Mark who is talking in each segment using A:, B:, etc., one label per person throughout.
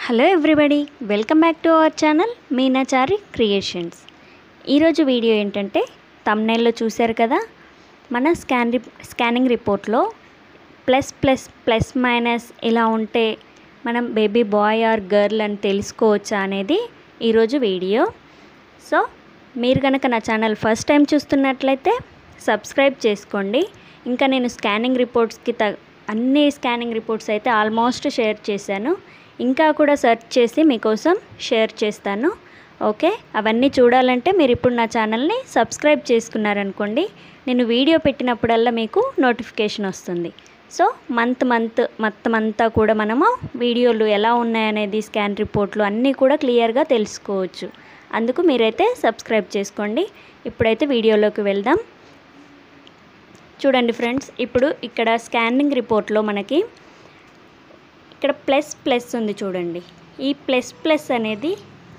A: hello everybody welcome back to our channel Meenachari creations ఈరోజు video ఏంటంటే తమ్నైల్లో చూశారు కదా మన స్కాన్ రి స్కానింగ్ రిపోర్ట్లో ప్లస్ ప్లస్ ప్లస్ మైనస్ ఇలా ఉంటే మనం బేబీ బాయ్ ఆర్ గర్ల్ అని తెలుసుకోవచ్చా అనేది ఈరోజు వీడియో సో మీరు కనుక నా ఛానల్ ఫస్ట్ టైం చూస్తున్నట్లయితే సబ్స్క్రైబ్ చేసుకోండి ఇంకా నేను స్కానింగ్ రిపోర్ట్స్కి త అన్ని స్కానింగ్ రిపోర్ట్స్ అయితే ఆల్మోస్ట్ షేర్ చేశాను ఇంకా కూడా సెర్చ్ చేసి మీకోసం షేర్ చేస్తాను ఓకే అవన్నీ చూడాలంటే మీరు ఇప్పుడు నా ఛానల్ని సబ్స్క్రైబ్ చేసుకున్నారనుకోండి నేను వీడియో పెట్టినప్పుడల్లా మీకు నోటిఫికేషన్ వస్తుంది సో మంత్ మంత్ మొత్తం అంతా కూడా మనము వీడియోలు ఎలా ఉన్నాయనేది స్కాన్ రిపోర్ట్లు అన్నీ కూడా క్లియర్గా తెలుసుకోవచ్చు అందుకు మీరైతే సబ్స్క్రైబ్ చేసుకోండి ఇప్పుడైతే వీడియోలోకి వెళ్దాం చూడండి ఫ్రెండ్స్ ఇప్పుడు ఇక్కడ స్కానింగ్ రిపోర్ట్లో మనకి ఇక్కడ ప్లస్ ప్లస్ ఉంది చూడండి ఈ ప్లస్ ప్లస్ అనేది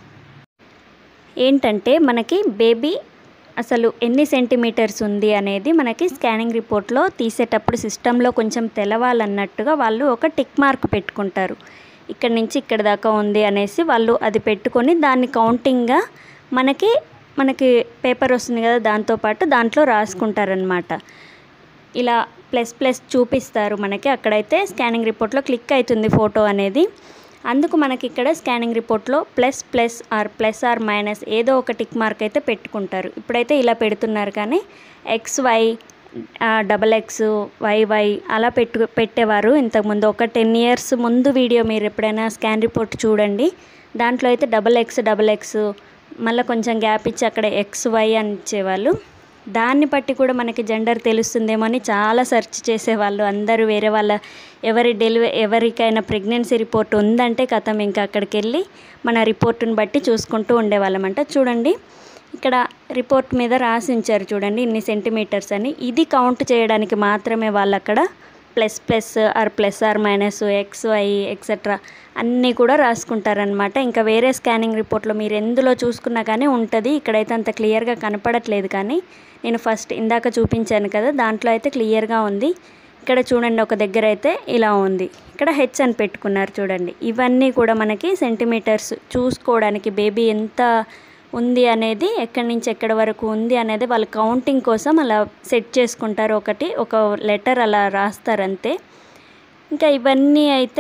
A: ఏంటంటే మనకి బేబీ అసలు ఎన్ని సెంటీమీటర్స్ ఉంది అనేది మనకి స్కానింగ్ రిపోర్ట్లో తీసేటప్పుడు సిస్టంలో కొంచెం తెలవాలన్నట్టుగా వాళ్ళు ఒక టిక్ మార్క్ పెట్టుకుంటారు ఇక్కడ నుంచి ఇక్కడ దాకా ఉంది అనేసి వాళ్ళు అది పెట్టుకొని దాన్ని కౌంటింగ్గా మనకి మనకి పేపర్ వస్తుంది కదా దాంతోపాటు దాంట్లో రాసుకుంటారనమాట ఇలా ప్లస్ ప్లస్ చూపిస్తారు మనకి అక్కడైతే స్కానింగ్ రిపోర్ట్లో క్లిక్ అవుతుంది ఫోటో అనేది అందుకు మనకి ఇక్కడ స్కానింగ్ రిపోర్ట్లో plus plus or plus or minus ఏదో ఒక టిక్ మార్క్ అయితే పెట్టుకుంటారు ఇప్పుడైతే ఇలా పెడుతున్నారు కానీ X Y double X Y Y అలా పెట్టు పెట్టేవారు ఇంతకుముందు ఒక టెన్ ఇయర్స్ ముందు వీడియో మీరు ఎప్పుడైనా స్కాన్ రిపోర్ట్ చూడండి దాంట్లో అయితే డబల్ ఎక్స్ డబల్ ఎక్స్ మళ్ళీ కొంచెం గ్యాప్ ఇచ్చి అక్కడ ఎక్స్ వై అని ఇచ్చేవాళ్ళు దాన్ని బట్టి కూడా మనకి జెండర్ తెలుస్తుందేమో అని చాలా సెర్చ్ చేసేవాళ్ళు అందరూ వేరే వాళ్ళ ఎవరి డెలివరీ ఎవరికైనా ప్రెగ్నెన్సీ రిపోర్ట్ ఉందంటే కథం ఇంకా అక్కడికి వెళ్ళి మన రిపోర్ట్ని బట్టి చూసుకుంటూ ఉండేవాళ్ళమంట చూడండి ఇక్కడ రిపోర్ట్ మీద రాసి ఉంచారు చూడండి ఇన్ని సెంటీమీటర్స్ అని ఇది కౌంట్ చేయడానికి మాత్రమే వాళ్ళు అక్కడ plus plus or plus or minus X Y etcetera అన్నీ కూడా రాసుకుంటారనమాట ఇంకా వేరే స్కానింగ్ రిపోర్ట్లో మీరు ఎందులో చూసుకున్నా కానీ ఉంటుంది ఇక్కడైతే అంత క్లియర్గా కనపడట్లేదు కానీ నేను ఫస్ట్ ఇందాక చూపించాను కదా దాంట్లో అయితే క్లియర్గా ఉంది ఇక్కడ చూడండి ఒక దగ్గర అయితే ఇలా ఉంది ఇక్కడ హెచ్ అని పెట్టుకున్నారు చూడండి ఇవన్నీ కూడా మనకి సెంటీమీటర్స్ చూసుకోవడానికి బేబీ ఎంత ఉంది అనేది ఎక్కడి నుంచి ఎక్కడి వరకు ఉంది అనేది వాళ్ళు కౌంటింగ్ కోసం అలా సెట్ చేసుకుంటారు ఒకటి ఒక లెటర్ అలా రాస్తారు అంతే ఇంకా ఇవన్నీ అయితే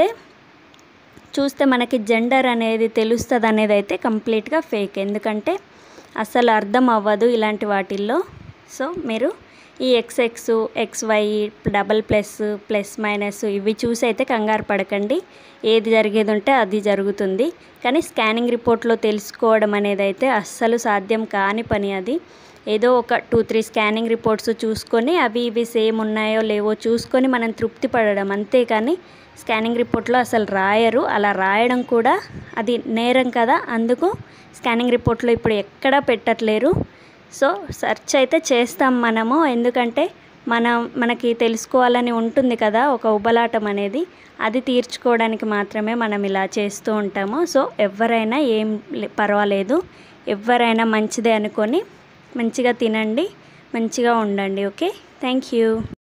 A: చూస్తే మనకి జెండర్ అనేది తెలుస్తుంది అనేది అయితే కంప్లీట్గా ఫేక్ ఎందుకంటే అసలు అర్థం అవ్వదు ఇలాంటి వాటిల్లో సో మీరు ఈ X X X Y double plus plus minus ఇవి చూసి అయితే కంగారు పడకండి ఏది జరిగేది ఉంటే అది జరుగుతుంది కానీ స్కానింగ్ రిపోర్ట్లో తెలుసుకోవడం అనేది అయితే అస్సలు సాధ్యం కాని పని అది ఏదో ఒక టూ త్రీ స్కానింగ్ రిపోర్ట్స్ చూసుకొని అవి ఇవి సేమ్ ఉన్నాయో లేవో చూసుకొని మనం తృప్తి పడడం అంతేకాని స్కానింగ్ రిపోర్ట్లో అసలు రాయరు అలా రాయడం కూడా అది నేరం కదా అందుకు స్కానింగ్ రిపోర్ట్లో ఇప్పుడు ఎక్కడా పెట్టట్లేరు సో సెర్చ్ అయితే చేస్తాం మనము ఎందుకంటే మనం మనకి తెలుసుకోవాలని ఉంటుంది కదా ఒక ఉబలాటం అనేది అది తీర్చుకోవడానికి మాత్రమే మనం ఇలా చేస్తూ ఉంటాము సో ఎవరైనా ఏం పర్వాలేదు ఎవరైనా మంచిదే అనుకొని మంచిగా తినండి మంచిగా ఉండండి ఓకే థ్యాంక్ యూ